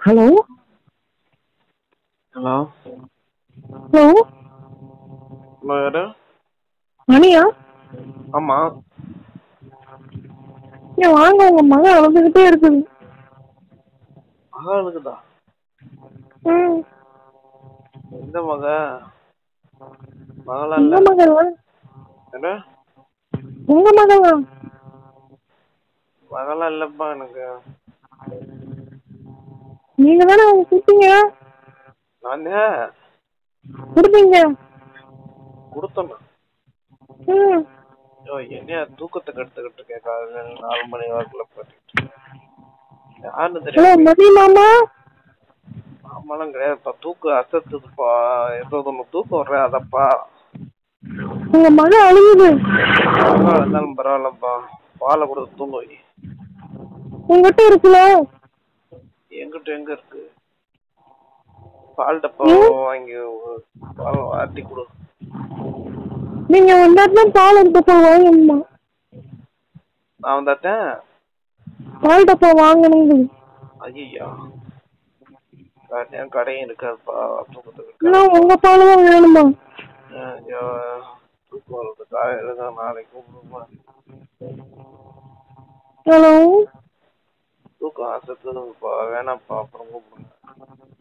hello hello hello hello யாரு மணியா ஆமா ஏன் வாங்க உங்க மகன் அழுதுகிட்டே இருக்குது மகளுக்குதா ம் எந்த மக மகளா உங்க இல்ல மகன் என்ன உங்க மகன் மகளா இல்லப்பா எனக்கு நீங்க தானே அவங்க கொடுத்தீங்க நானே கொடுத்தீங்க கொடுத்தேன் ம் ஐயோ என்னையா தூக்கத்தை கெடுத்துக்கிட்டு இருக்கேன் காலையில நாலு மணி வாக்குல போட்டுட்டு யாருன்னு ஹலோ தெரியும் மதி மாமா ஆமாலாம் கிடையாதுப்பா தூக்கம் அசத்துதுப்பா ஏதோ ஒன்று தூக்கம் வர்ற அதப்பா உங்க மகன் அழுகுது மகள் இருந்தாலும் பரவாயில்லப்பா பாலை கொடுத்து தூங்க வை உங்ககிட்ட இருக்குல்ல எங்கிட்ட எங்க இருக்கு பால் டப்பா வாங்கி பால் ஆட்டி கொடு நீங்க வந்தாச்சும் பால் டப்பா வாங்கணுமா நான் வந்தாட்டேன் பால் டப்பா வாங்கணுங்க ஐயா என் கடையும் இருக்காதுப்பா தூக்கத்துக்கு இன்னும் உங்க பால் தான் வேணுமா ஐயோ தூக்கம் வருது காலையில தான் நாளைக்கு கூப்பிடுமா ஹலோ தூக்கம் அசத்துதுப்பா வேணாம்ப்பா அப்புறம் கூப்பிடுங்க